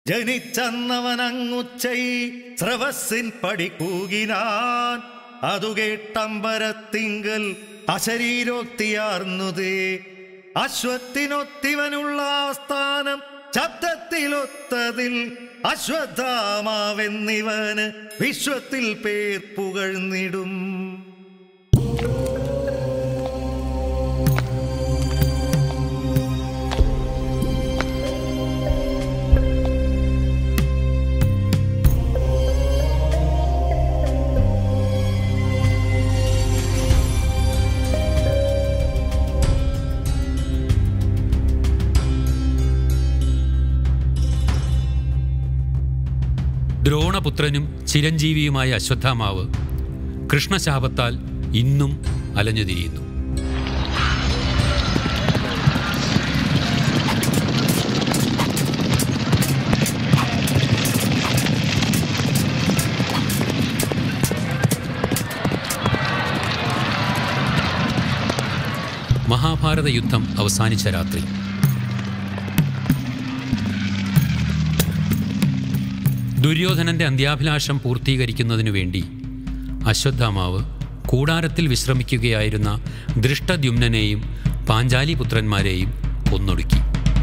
ജനിച്ചന്നവനങ്ങുച്ചൈ സ്രവസ്സിൻ പടി കൂകിനാൻ അതു കേട്ടമ്പരത്തിങ്കൽ അശരീരോക്തിയാർന്നുതേ അശ്വത്തിനൊത്തിവനുള്ള സ്ഥാനം ശബ്ദത്തിലൊത്തതിൽ അശ്വത്ഥാമാവെന്നിവന് വിശ്വത്തിൽ പേർ പുകഴ്ന്നിടും ദ്രോണപുത്രനും ചിരഞ്ജീവിയുമായ അശ്വത്ഥാമാവ് കൃഷ്ണശാപത്താൽ ഇന്നും അലഞ്ഞുതിരിയുന്നു മഹാഭാരത യുദ്ധം അവസാനിച്ച രാത്രി ദുര്യോധനന്റെ അന്ത്യാഭിലാഷം പൂർത്തീകരിക്കുന്നതിനു വേണ്ടി അശ്വത്ഥാമാവ് കൂടാരത്തിൽ വിശ്രമിക്കുകയായിരുന്ന ദൃഷ്ടദ്യുമ്നനെയും പാഞ്ചാലിപുത്രന്മാരെയും കൊന്നൊടുക്കി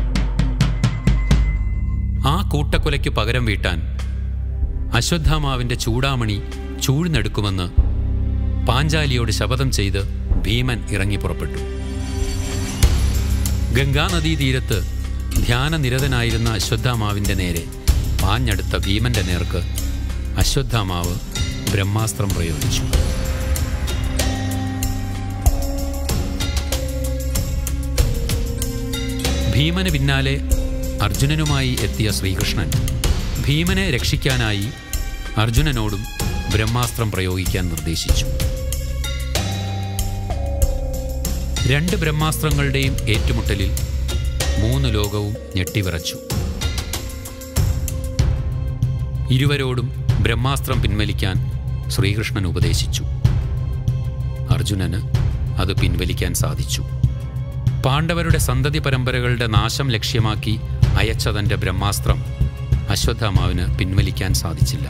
ആ കൂട്ടക്കൊലയ്ക്ക് പകരം വീട്ടാൻ അശ്വത്ഥാമാവിന്റെ ചൂടാമണി ചൂഴ്ന്നെടുക്കുമെന്ന് പാഞ്ചാലിയോട് ശപഥം ചെയ്ത് ഭീമൻ ഇറങ്ങി പുറപ്പെട്ടു ഗംഗാനദീതീരത്ത് ധ്യാനനിരതനായിരുന്ന അശ്വത്ഥാമാവിന്റെ നേരെ പാഞ്ഞടുത്ത ഭീമന്റെ നേർക്ക് അശ്വത്ഥാമാവ് ബ്രഹ്മാസ്ത്രം പ്രയോഗിച്ചു ഭീമന് പിന്നാലെ അർജുനനുമായി എത്തിയ ശ്രീകൃഷ്ണൻ ഭീമനെ രക്ഷിക്കാനായി അർജുനനോടും ബ്രഹ്മാസ്ത്രം പ്രയോഗിക്കാൻ നിർദ്ദേശിച്ചു രണ്ട് ബ്രഹ്മാസ്ത്രങ്ങളുടെയും ഏറ്റുമുട്ടലിൽ മൂന്ന് ലോകവും ഞെട്ടിവിറച്ചു ഇരുവരോടും ബ്രഹ്മാസ്ത്രം പിൻവലിക്കാൻ ശ്രീകൃഷ്ണൻ ഉപദേശിച്ചു അർജുനന് അത് പിൻവലിക്കാൻ സാധിച്ചു പാണ്ഡവരുടെ സന്തതി പരമ്പരകളുടെ നാശം ലക്ഷ്യമാക്കി അയച്ച തന്റെ ബ്രഹ്മാസ്ത്രം അശ്വത്ഥാമാവിന് പിൻവലിക്കാൻ സാധിച്ചില്ല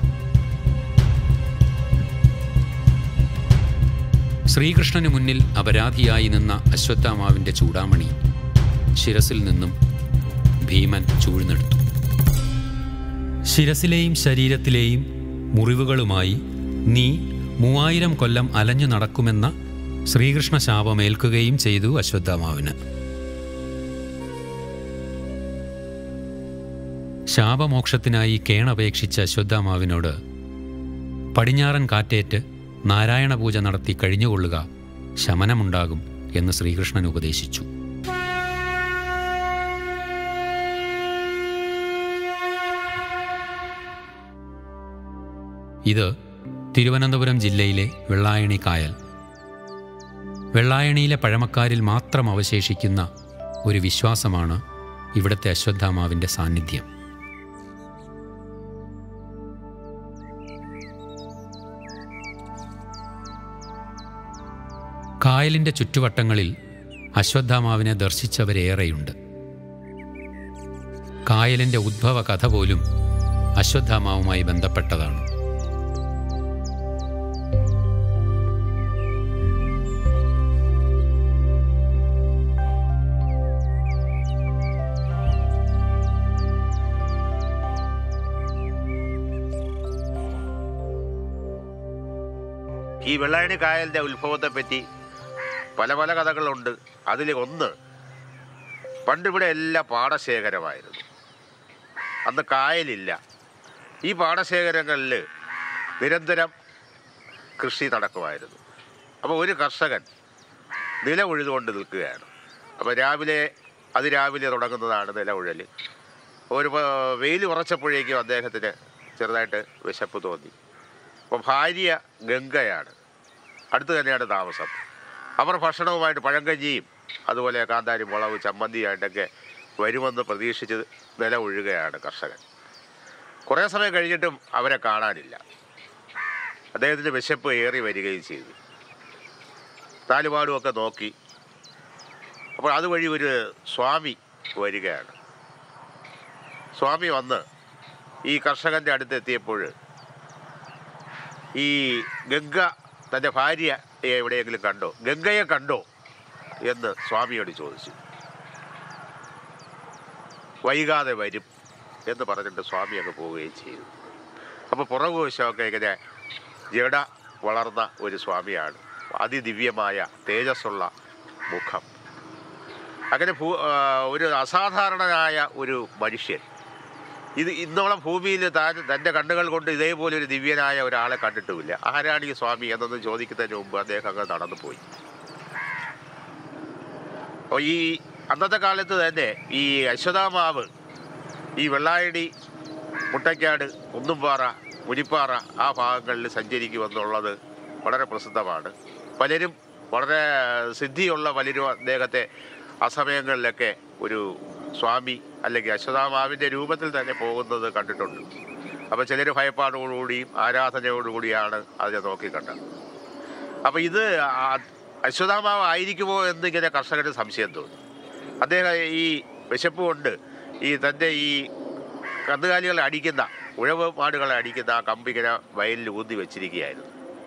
ശ്രീകൃഷ്ണന് മുന്നിൽ അപരാധിയായി നിന്ന അശ്വത്ഥാമാവിന്റെ ചൂടാമണി ശിരസിൽ നിന്നും ഭീമൻ ചൂഴ്ന്നെടുത്തു ശിരസിലെയും ശരീരത്തിലെയും മുറിവുകളുമായി നീ മൂവായിരം കൊല്ലം അലഞ്ഞു നടക്കുമെന്ന ശ്രീകൃഷ്ണ ശാപമേൽക്കുകയും ചെയ്തു അശ്വത്ഥാമാവിന് ശാപമോക്ഷത്തിനായി കേണപേക്ഷിച്ച അശ്വത്ഥാമാവിനോട് പടിഞ്ഞാറൻ കാറ്റേറ്റ് നാരായണ പൂജ നടത്തി കഴിഞ്ഞുകൊള്ളുക ശമനമുണ്ടാകും എന്ന് ശ്രീകൃഷ്ണൻ ഉപദേശിച്ചു ഇത് തിരുവനന്തപുരം ജില്ലയിലെ വെള്ളായണി കായൽ വെള്ളായണിയിലെ പഴമക്കാരിൽ മാത്രം അവശേഷിക്കുന്ന ഒരു വിശ്വാസമാണ് ഇവിടുത്തെ അശ്വത്ഥാമാവിൻ്റെ സാന്നിധ്യം കായലിൻ്റെ ചുറ്റുവട്ടങ്ങളിൽ അശ്വത്ഥാമാവിനെ ദർശിച്ചവരേറെയുണ്ട് കായലിൻ്റെ ഉദ്ഭവ കഥ പോലും അശ്വത്ഥാമാവുമായി ബന്ധപ്പെട്ടതാണ് ഈ വെള്ളായണി കായലിൻ്റെ ഉത്ഭവത്തെ പറ്റി പല പല കഥകളുണ്ട് അതിൽ ഒന്ന് പണ്ടിവിടെ എല്ലാം പാടശേഖരമായിരുന്നു അന്ന് കായലില്ല ഈ പാടശേഖരങ്ങളിൽ നിരന്തരം കൃഷി നടക്കുമായിരുന്നു അപ്പോൾ ഒരു കർഷകൻ നില ഉഴുതുകൊണ്ട് നിൽക്കുകയാണ് അപ്പോൾ രാവിലെ അതിരാവിലെ തുടങ്ങുന്നതാണ് നില ഉഴൽ ഒരു പ- വെയിൽ ഉറച്ചപ്പോഴേക്കും അദ്ദേഹത്തിന് ചെറുതായിട്ട് വിശപ്പ് തോന്നി അപ്പോൾ ഭാര്യ ഗംഗയാണ് അടുത്ത് തന്നെയാണ് താമസം അവർ ഭക്ഷണവുമായിട്ട് പഴങ്കഞ്ഞിയും അതുപോലെ കാന്താരി മുളക് ചമ്മന്തിയായിട്ടൊക്കെ വരുമെന്ന് പ്രതീക്ഷിച്ച് നില ഒഴുകയാണ് കർഷകൻ കുറേ സമയം കഴിഞ്ഞിട്ടും അവരെ കാണാനില്ല അദ്ദേഹത്തിൻ്റെ വിശപ്പ് ഏറി വരികയും ചെയ്തു നാലുപാടുമൊക്കെ നോക്കി അപ്പോൾ അതുവഴി ഒരു സ്വാമി വരികയാണ് സ്വാമി വന്ന് ഈ കർഷകൻ്റെ അടുത്ത് എത്തിയപ്പോൾ ഈ ഗംഗ തൻ്റെ ഭാര്യ എവിടെയെങ്കിലും കണ്ടോ ഗംഗയെ കണ്ടോ എന്ന് സ്വാമിയോട് ചോദിച്ചു വൈകാതെ വരും എന്ന് പറഞ്ഞിട്ട് സ്വാമി അങ്ങ് പോവുകയും ചെയ്തു അപ്പോൾ പുറകുവശമൊക്കെ ഇങ്ങനെ ജട വളർന്ന ഒരു സ്വാമിയാണ് അതിദിവ്യമായ തേജസ്സുള്ള മുഖം അങ്ങനെ ഭൂ ആ, ഒരു അസാധാരണനായ ഒരു മനുഷ്യൻ ഇത് ഇന്നോളം ഭൂമിയിൽ താൻ തൻ്റെ കണ്ണുകൾ കൊണ്ട് ഇതേപോലെ ഒരു ദിവ്യനായ ഒരാളെ കണ്ടിട്ടുമില്ല ആരാണ് ഈ സ്വാമി എന്നൊന്നും ചോദിക്കുന്നതിന് മുമ്പ് അദ്ദേഹം അങ്ങ് നടന്നു പോയി അപ്പോൾ ഈ അന്നത്തെ കാലത്ത് തന്നെ ഈ അശ്വതാമാവ് ഈ വെള്ളായടി മുട്ടയ്ക്കാട് കുന്നുംപാറ മുനിപ്പാറ ആ ഭാഗങ്ങളിൽ സഞ്ചരിക്കുമെന്നുള്ളത് വളരെ പ്രസിദ്ധമാണ് പലരും വളരെ സിദ്ധിയുള്ള പലരും അദ്ദേഹത്തെ ആ സമയങ്ങളിലൊക്കെ ഒരു സ്വാമി അല്ലെങ്കിൽ അശ്വതാമാവിൻ്റെ രൂപത്തിൽ തന്നെ പോകുന്നത് കണ്ടിട്ടുണ്ട് അപ്പോൾ ചിലർ ഭയപ്പാടോടുകൂടിയും ആരാധനയോടുകൂടിയാണ് അതിനെ നോക്കിക്കണ്ടത് അപ്പോൾ ഇത് ആ- അശ്വതാമാവ് ആയിരിക്കുമോ എന്നിങ്ങനെ കർഷകന് സംശയം തോന്നി അദ്ദേഹം ഈ വിശപ്പ് കൊണ്ട് ഈ തൻ്റെ ഈ കന്നുകാലികളെ അടിക്കുന്ന ഉഴവ് മാടുകളെ അടിക്കുന്ന ആ കമ്പിങ്ങനെ വയലിൽ ഊന്തി വെച്ചിരിക്കുകയായിരുന്നു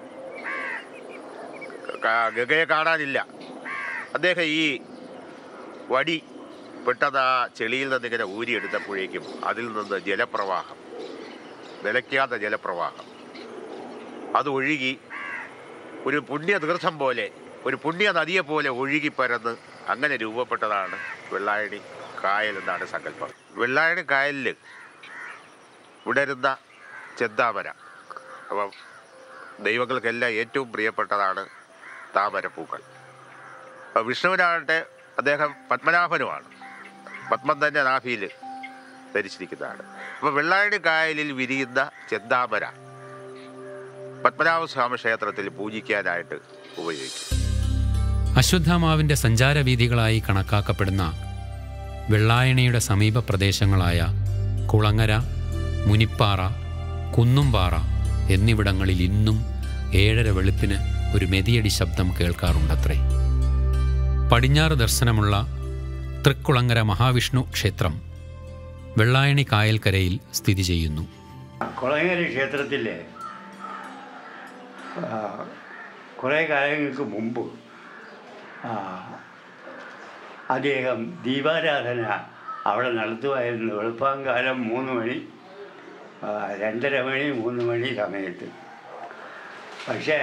ക- ഗംഗയെ കാണാനില്ല അദ്ദേഹം ഈ വടി പെട്ടെന്ന് ആ ചെളിയിൽ നിന്ന് ഇങ്ങനെ ഊരിയെടുത്തപ്പോഴേക്കും അതിൽ നിന്ന് ജലപ്രവാഹം നിലയ്ക്കാത്ത ജലപ്രവാഹം അത് ഒഴുകി ഒരു പുണ്യ തീർത്ഥം പോലെ ഒരു പുണ്യ നദിയെ പോലെ ഒഴുകി പരന്ന് അങ്ങനെ രൂപപ്പെട്ടതാണ് വെള്ളായണി കായൽ എന്നാണ് സങ്കല്പം വെള്ളായണി കായലിൽ വിടരുന്ന ചെന്താമര അപ്പം ദൈവങ്ങൾക്കെല്ലാം ഏറ്റവും പ്രിയപ്പെട്ടതാണ് താമരപ്പൂക്കൾ അപ്പോൾ വിഷ്ണുവിനാകട്ടെ അദ്ദേഹം പത്മനാഭനുമാണ് പത്മം തന്നെ നാഭിയിൽ ധരിച്ചിരിക്കുന്നതാണ് അപ്പോൾ വെള്ളായണി കായലിൽ വിരിയുന്ന ചെന്താമര പത്മനാഭസ്വാമി ക്ഷേത്രത്തിൽ പൂജിക്കാനായിട്ട് ഉപയോഗിക്കും അശ്വത്ഥാമാവിൻ്റെ സഞ്ചാരവീഥികളായി കണക്കാക്കപ്പെടുന്ന വെള്ളായണിയുടെ സമീപ പ്രദേശങ്ങളായ കുളങ്ങര മുനിപ്പാറ കുന്നുംപാറ എന്നിവിടങ്ങളിൽ ഇന്നും ഏഴര വെളുപ്പിന് ഒരു മെതിയടി ശബ്ദം കേൾക്കാറുണ്ടത്രേ പടിഞ്ഞാറ് ദർശനമുള്ള തൃക്കുളങ്ങര മഹാവിഷ്ണു ക്ഷേത്രം വെള്ളായണി കായൽക്കരയിൽ സ്ഥിതി ചെയ്യുന്നു കുളങ്ങര ക്ഷേത്രത്തിൽ കുറേ കാലങ്ങൾക്ക് മുമ്പ് ആ, അദ്ദേഹം ദീപാരാധന അവിടെ നടത്തുമായിരുന്നു വെളുപ്പാങ്കാലം മൂന്ന് മണി ആ, രണ്ടര മണി മൂന്ന് മണി സമയത്ത് പക്ഷേ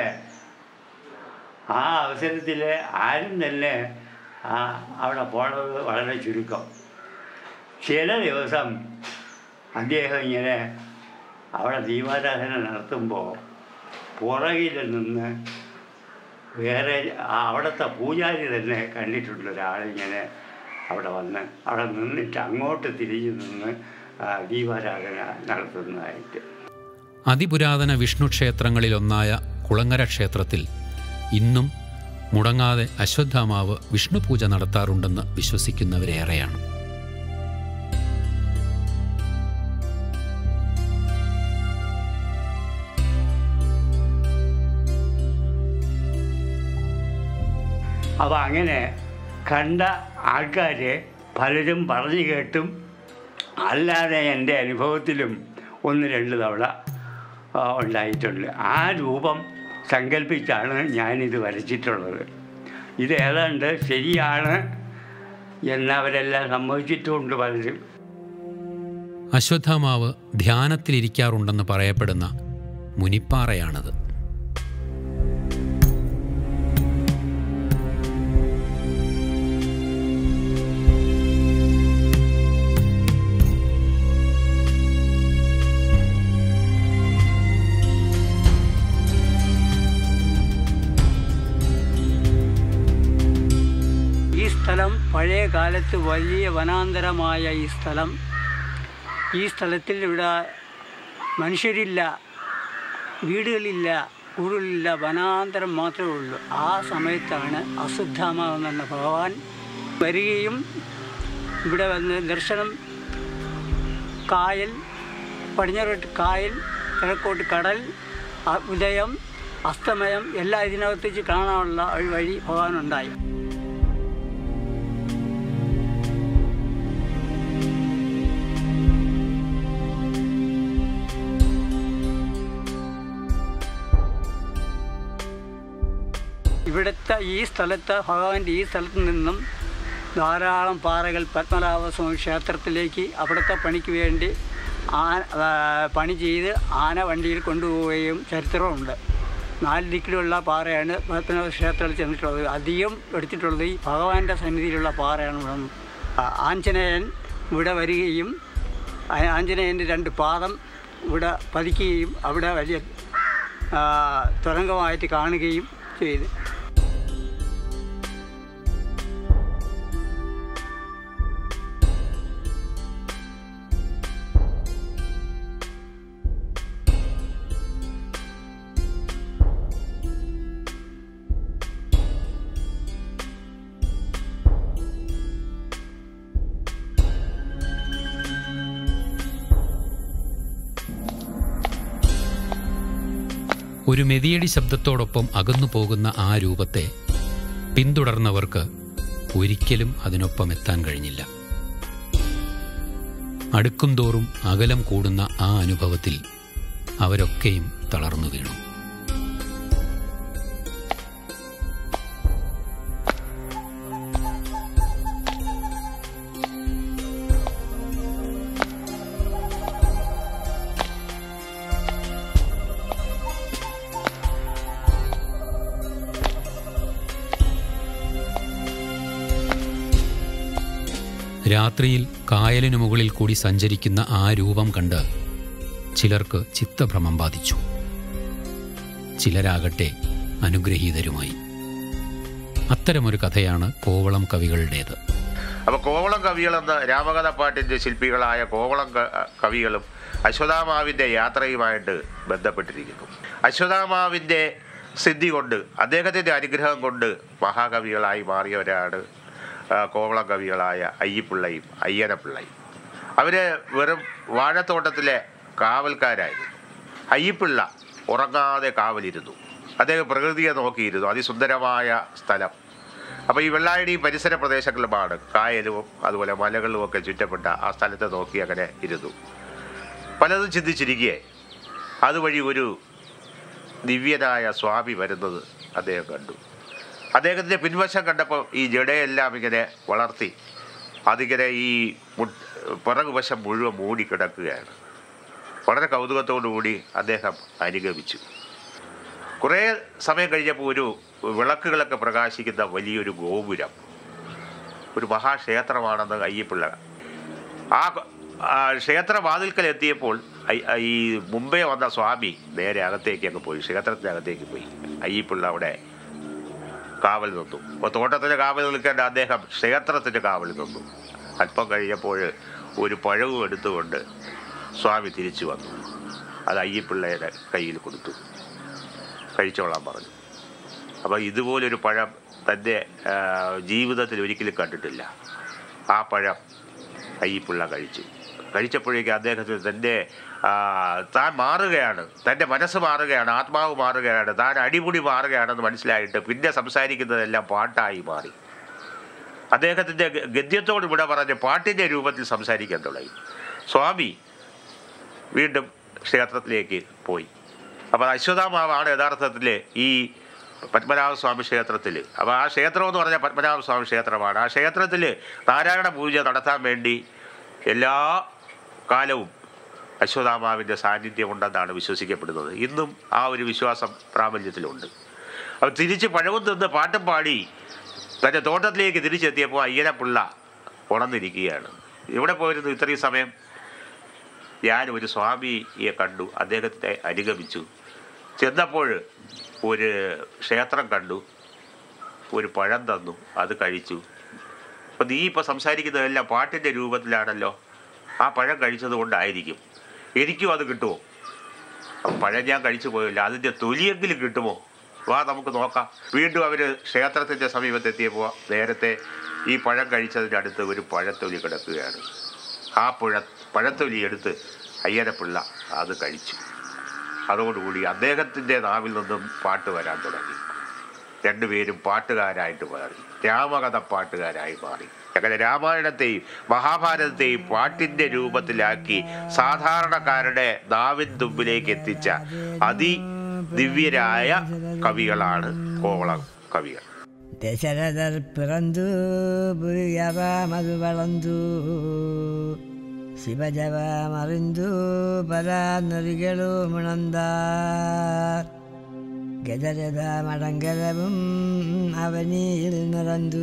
ആ അവസരത്തിൽ ആരും തന്നെ ആ അവിടെ പോണത് വളരെ ചുരുക്കം ചില ദിവസം അദ്ദേഹം ഇങ്ങനെ അവിടെ ദീപാരാധന നടത്തുമ്പോൾ പുറകിൽ നിന്ന് വേറെ ആ അവിടുത്തെ പൂജാരി തന്നെ കണ്ടിട്ടുണ്ട് ഒരാളിങ്ങനെ അവിടെ വന്ന് അവിടെ നിന്നിട്ട് അങ്ങോട്ട് തിരിഞ്ഞു നിന്ന് ആ, ദീപാരാധന നടത്തുന്നതായിട്ട് അതിപുരാതന വിഷ്ണു ക്ഷേത്രങ്ങളിലൊന്നായ കുളങ്ങര ക്ഷേത്രത്തിൽ ഇന്നും മുടങ്ങാതെ അശ്വത്ഥാമാവ് വിഷ്ണു പൂജ നടത്താറുണ്ടെന്ന് വിശ്വസിക്കുന്നവരേറെയാണ് അപ്പോൾ അങ്ങനെ കണ്ട ആൾക്കാർ പലരും പറഞ്ഞു കേട്ടും അല്ലാതെ എൻ്റെ അനുഭവത്തിലും ഒന്ന് രണ്ട് തവണ ആ, ഉണ്ടായിട്ടുണ്ട് ആ രൂപം സങ്കല്പിച്ചാണ് ഞാനിത് വരച്ചിട്ടുള്ളത് ഇത് ഏതാണ്ട് ശരിയാണ് എന്നവരെല്ലാം സമ്മതിച്ചിട്ടുമുണ്ട് പലരും അശ്വത്ഥാമാവ് ധ്യാനത്തിലിരിക്കാറുണ്ടെന്ന് പറയപ്പെടുന്ന മുനിപ്പാറയാണത് ഈ സ്ഥലം പഴയ കാലത്ത് വലിയ വനാന്തരമായ ഈ സ്ഥലം ഈ സ്ഥലത്തിൽ ഇവിടെ മനുഷ്യരില്ല വീടുകളില്ല ഊരുകളില്ല വനാന്തരം മാത്രമേ ഉള്ളൂ ആ സമയത്താണ് അസുദ്ധാമ എന്ന ഭഗവാൻ വരികയും ഇവിടെ വന്ന് ദർശനം കായൽ പടിഞ്ഞാറോട്ട് കായൽ കിഴക്കോട്ട് കടൽ അ- ഉദയം അസ്തമയം എല്ലാം ഇതിനകത്ത് വെച്ച് കാണാനുള്ള ഒരു വഴി ഭഗവാനുണ്ടായി ഇവിടുത്തെ ഈ സ്ഥലത്ത് ഭഗവാന്റെ ഈ സ്ഥലത്ത് നിന്നും ധാരാളം പാറകൾ പത്മനാഭസ്വാമി ക്ഷേത്രത്തിലേക്ക് അവിടുത്തെ പണിക്ക് വേണ്ടി ആ ആ, പണി ചെയ്ത് ആന വണ്ടിയിൽ കൊണ്ടുപോവുകയും ചരിത്രമുണ്ട് നാല് ദിക്കിലുള്ള പാറയാണ് പത്മനാഭ ക്ഷേത്രത്തിൽ ചെന്നിട്ടുള്ളത് അധികം എടുത്തിട്ടുള്ളത് ഈ ഭഗവാന്റെ സന്നിധിയിലുള്ള പാറയാണ് ഇവിടെ നിന്ന്. ആ, ആഞ്ജനേയൻ ഇവിടെ വരികയും ആ- ആഞ്ജനേയൻ്റെ രണ്ട് പാദം ഇവിടെ പതിക്കുകയും അവിടെ വലിയ ആ, തുരങ്കമായിട്ട് കാണുകയും ചെയ്തു ഒരു മെതിയടി ശബ്ദത്തോടൊപ്പം അകന്നു പോകുന്ന ആ രൂപത്തെ പിന്തുടർന്നവർക്ക് ഒരിക്കലും അതിനൊപ്പം എത്താൻ കഴിഞ്ഞില്ല അടുക്കും തോറും അകലം കൂടുന്ന ആ അനുഭവത്തിൽ അവരൊക്കെയും തളർന്നു വീണു രാത്രിയിൽ കായലിനു മുകളിൽ കൂടി സഞ്ചരിക്കുന്ന ആ രൂപം കണ്ട് ചിലർക്ക് ചിത്തഭ്രമം ബാധിച്ചു ചിലരാകട്ടെ അനുഗ്രഹീതരുമായി അത്തരമൊരു കഥയാണ് കോവളം കവികളുടേത് അപ്പൊ കോവളം കവികൾ എന്ന രാമകഥ പാട്ടിന്റെ ശില്പികളായ കോവളം ക- കവികളും അശ്വതാമാവിന്റെ യാത്രയുമായിട്ട് ബന്ധപ്പെട്ടിരിക്കുന്നു അശ്വതാമാവിന്റെ സിദ്ധി കൊണ്ട് അദ്ദേഹത്തിന്റെ അനുഗ്രഹം കൊണ്ട് മഹാകവികളായി മാറിയവരാണ് ആ, കോവളം കവികളായ അയ്യപ്പിള്ളയും അയ്യനപ്പിള്ളയും അവര് വെറും വാഴത്തോട്ടത്തിലെ കാവൽക്കാരായിരുന്നു അയ്യപ്പിള്ള ഉറങ്ങാതെ കാവലിരുന്നു അദ്ദേഹം പ്രകൃതിയെ നോക്കിയിരുന്നു അതിസുന്ദരമായ സ്ഥലം അപ്പോൾ ഈ വെള്ളായടി പരിസര പ്രദേശങ്ങളുമാണ് കായലും അതുപോലെ മലകളും ഒക്കെ ചുറ്റപ്പെട്ട ആ സ്ഥലത്തെ നോക്കി അങ്ങനെ ഇരുന്നു പലതും ചിന്തിച്ചിരിക്കെ അതുവഴി ഒരു ദിവ്യനായ സ്വാമി വരുന്നത് അദ്ദേഹം കണ്ടു അദ്ദേഹത്തിൻ്റെ പിൻവശം കണ്ടപ്പോൾ ഈ ജടയെല്ലാം ഇങ്ങനെ വളർത്തി അതിങ്ങനെ ഈ മു- പിറകുവശം മുഴുവൻ മൂടിക്കിടക്കുകയാണ് വളരെ കൗതുകത്തോടു കൂടി അദ്ദേഹം അനുഗമിച്ചു കുറേ സമയം കഴിഞ്ഞപ്പോൾ ഒരു വിളക്കുകളൊക്കെ പ്രകാശിക്കുന്ന വലിയൊരു ഗോപുരം ഒരു മഹാക്ഷേത്രമാണെന്ന് അയ്യപ്പിള്ള ആ ആ ക്ഷേത്രവാതിൽക്കൽ എത്തിയപ്പോൾ അയ്- ഈ മുമ്പേ വന്ന സ്വാമി നേരെ അകത്തേക്ക് അങ്ങ് പോയി ക്ഷേത്രത്തിനകത്തേക്ക് പോയി അയ്യപ്പിള്ള അവിടെ കാവൽ നിന്നു അപ്പോൾ തോട്ടത്തിന് കാവൽ നിൽക്കേണ്ട അദ്ദേഹം ക്ഷേത്രത്തിന് കാവൽ നിന്നു അല്പം കഴിഞ്ഞപ്പോൾ ഒരു പഴവും എടുത്തുകൊണ്ട് സ്വാമി തിരിച്ചു വന്നു അത് അയ്യപ്പിള്ളയുടെ കയ്യിൽ കൊടുത്തു കഴിച്ചോളാൻ പറഞ്ഞു അപ്പോൾ ഇതുപോലൊരു പഴം തൻ്റെ ആ, ജീവിതത്തിൽ ഒരിക്കലും കണ്ടിട്ടില്ല ആ പഴം അയ്യപ്പിള്ള കഴിച്ചു കഴിച്ചപ്പോഴേക്കും അദ്ദേഹത്തിന് തൻ്റെ ആ, താൻ മാറുകയാണ് തൻ്റെ മനസ്സ് മാറുകയാണ് ആത്മാവ് മാറുകയാണ് താൻ അടിമുടി മാറുകയാണെന്ന് മനസ്സിലായിട്ട് പിന്നെ സംസാരിക്കുന്നതെല്ലാം പാട്ടായി മാറി അദ്ദേഹത്തിൻ്റെ ഗ- ഗദ്യത്തോട് ഇവിടെ പറഞ്ഞ് പാട്ടിൻ്റെ രൂപത്തിൽ സംസാരിക്കാൻ തുടങ്ങി സ്വാമി വീണ്ടും ക്ഷേത്രത്തിലേക്ക് പോയി അപ്പോൾ അശ്വതാമാവാണ് യഥാർത്ഥത്തിൽ ഈ പത്മനാഭസ്വാമി ക്ഷേത്രത്തിൽ അപ്പോൾ ആ ക്ഷേത്രം എന്ന് പറഞ്ഞാൽ പത്മനാഭസ്വാമി ക്ഷേത്രമാണ് ആ ക്ഷേത്രത്തിൽ നാരായണ പൂജ നടത്താൻ വേണ്ടി എല്ലാ കാലവും അശ്വതാമാവിൻ്റെ സാന്നിധ്യമുണ്ടെന്നാണ് വിശ്വസിക്കപ്പെടുന്നത് ഇന്നും ആ ഒരു വിശ്വാസം പ്രാബല്യത്തിലുണ്ട് അപ്പോൾ തിരിച്ച് പഴവും തിന്ന് പാട്ടും പാടി തൻ്റെ തോട്ടത്തിലേക്ക് തിരിച്ചെത്തിയപ്പോൾ അയ്യനപ്പിള്ള ഉണർന്നിരിക്കുകയാണ് ഇവിടെ പോയിരുന്നു ഇത്രയും സമയം ഞാൻ ഒരു സ്വാമിയെ കണ്ടു അദ്ദേഹത്തെ അനുഗമിച്ചു ചെന്നപ്പോൾ ഒരു ക്ഷേത്രം കണ്ടു ഒരു പഴം തന്നു അത് കഴിച്ചു അപ്പം നീ ഇപ്പോൾ സംസാരിക്കുന്നതെല്ലാം പാട്ടിൻ്റെ രൂപത്തിലാണല്ലോ ആ പഴം കഴിച്ചത് കൊണ്ടായിരിക്കും എനിക്കും അത് കിട്ടുമോ അപ്പം പഴം ഞാൻ കഴിച്ചു പോയില്ല അതിൻ്റെ തൊലിയെങ്കിലും കിട്ടുമോ വാ നമുക്ക് നോക്കാം വീണ്ടും അവർ ക്ഷേത്രത്തിൻ്റെ സമീപത്തെത്തിയപ്പോൾ നേരത്തെ ഈ പഴം കഴിച്ചതിൻ്റെ അടുത്ത് ഒരു പഴത്തൊലി കിടക്കുകയാണ് ആ പുഴ പഴത്തൊലി എടുത്ത് അയ്യനപ്പിള്ള അത് കഴിച്ചു അതോടുകൂടി അദ്ദേഹത്തിൻ്റെ നാവിൽ നിന്നും പാട്ട് വരാൻ തുടങ്ങി രണ്ടുപേരും പാട്ടുകാരായിട്ട് മാറി രാമകഥ പാട്ടുകാരായി മാറി അങ്ങനെ രാമായണത്തെയും മഹാഭാരതത്തെയും പാട്ടിൻ്റെ രൂപത്തിലാക്കി സാധാരണക്കാരുടെ നാവിൻ തുമ്പിലേക്ക് എത്തിച്ച അതി ദിവ്യരായ കവികളാണ് കോവളം കവികൾ ദശരഥർ പിറന്നു പുരിയറാമതു വളർന്നു ശിവജവമറിന്തു പരാനറികളും ഉണർந்தார் ഗജരഥ മടങ്കലവും അവനിയിൽ നിറന്തു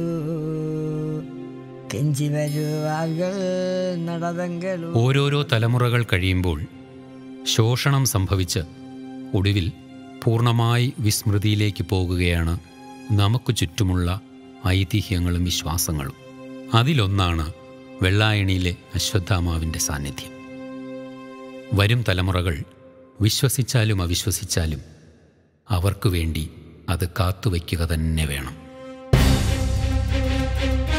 കെഞ്ചി വരുവാകൾ നടതങ്ങളും ഓരോരോ തലമുറകൾ കഴിയുമ്പോൾ ശോഷണം സംഭവിച്ച് ഒടുവിൽ പൂർണ്ണമായി വിസ്മൃതിയിലേക്ക് പോകുകയാണ് നമുക്ക് ചുറ്റുമുള്ള ഐതിഹ്യങ്ങളും വിശ്വാസങ്ങളും അതിലൊന്നാണ് വെള്ളായണിയിലെ അശ്വത്ഥാമാവിൻ്റെ സാന്നിധ്യം വരും തലമുറകൾ വിശ്വസിച്ചാലും അവിശ്വസിച്ചാലും അവർക്കു വേണ്ടി അത് കാത്തുവയ്ക്കുക തന്നെ വേണം